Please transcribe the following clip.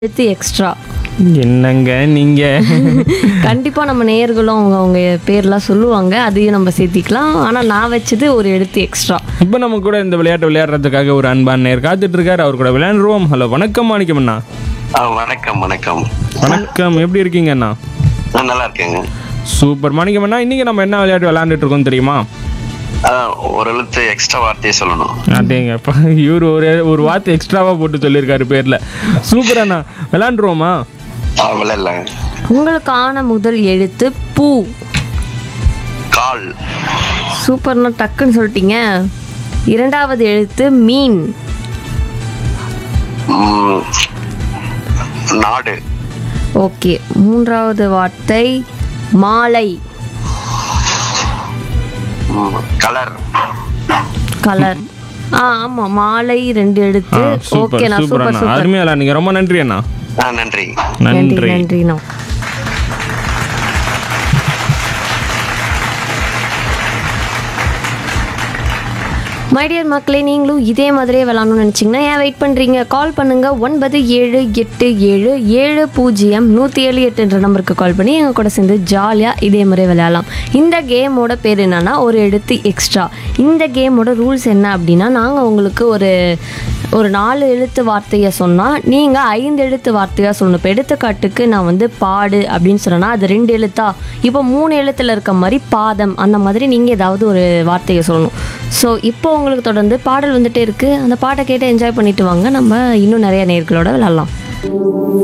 எடுத்து எக்ஸ்ட்ரா என்னங்க நீங்க கண்டிப்பாக நம்ம நேயர்களும் அவங்க அவங்க பேர்லாம் சொல்லுவாங்க அதையும் நம்ம சேர்த்திக்கலாம் ஆனால் நான் வச்சது ஒரு எழுத்து எக்ஸ்ட்ரா இப்போ நம்ம கூட இந்த விளையாட்டு விளையாடுறதுக்காக ஒரு அன்பான நேர் காத்துட்டு இருக்காரு அவர் கூட விளையாண்டுருவோம் ஹலோ வணக்கம் மாணிக்கம் அண்ணா ஆ, வணக்கம் வணக்கம் வணக்கம் எப்படி இருக்கீங்க அண்ணா நான் நல்லா இருக்கேங்க சூப்பர் மாணிக்கம் அண்ணா இன்னைக்கு நம்ம என்ன விளையாட்டு விளையாண்டுட்டு இருக்கோம் தெரியுமா ஆ, ஒரு எழுத்து எக்ஸ்ட்ரா வார்த்தையை சொல்லணும் அதேங்கப்பா இவர் ஒரு ஒரு வார்த்தை எக்ஸ்ட்ராவா போட்டு சொல்லியிருக்காரு பேர்ல சூப்பர் அண்ணா விளையாண்டுருவோமா ஆ, விளையாடலாங்க உங்களுக்கான முதல் எழுத்து பூ கால் சூப்பர்னா டக்குன்னு சொல்லிட்டீங்க இரண்டாவது எழுத்து மீன் ம், நாடு ஓகே மூன்றாவது வார்த்தை மாலை ம், கலர் கலர் ஆ ஆமாம் மாலை ரெண்டு எழுத்து சூப்பர் ஓகேண்ணா சூப்பர் சூப்பர் அண்ணா சூப்பர் அருமையா விளையாடுங்க ரொம்ப நன்றி அண்ணா ஆ நன்றி நன்றி நன்றி நன்றிண்ணா மைடியர் மக்களே நீங்களும் இதே மாதிரியே விளாடணும்னு நினச்சிங்கன்னா ஏன் வெயிட் பண்ணுறீங்க கால் பண்ணுங்கள் ஒன்பது ஏழு எட்டு ஏழு ஏழு பூஜ்ஜியம் நூற்றி ஏழு எட்டுன்ற நம்பருக்கு கால் பண்ணி எங்கள் கூட சேர்ந்து ஜாலியாக இதே மாதிரி விளையாடலாம் இந்த கேமோட பேர் என்னன்னா ஒரு எழுத்து எக்ஸ்ட்ரா இந்த கேமோட ரூல்ஸ் என்ன அப்படின்னா நாங்கள் உங்களுக்கு ஒரு ஒரு நாலு எழுத்து வார்த்தையை சொன்னால் நீங்கள் ஐந்து எழுத்து வார்த்தையாக சொல்லணும் இப்போ எடுத்துக்காட்டுக்கு நான் வந்து பாடு அப்படின்னு சொன்னேன்னா அது ரெண்டு எழுத்தா இப்போ மூணு எழுத்தில் இருக்க மாதிரி பாதம் அந்த மாதிரி நீங்கள் ஏதாவது ஒரு வார்த்தையை சொல்லணும் ஸோ இப்போ உங்களுக்கு தொடர்ந்து பாடல் வந்துட்டே இருக்குது அந்த பாட்டை கேட்டு என்ஜாய் பண்ணிட்டு வாங்க நம்ம இன்னும் நிறைய நேர்களோட விளாட்லாம்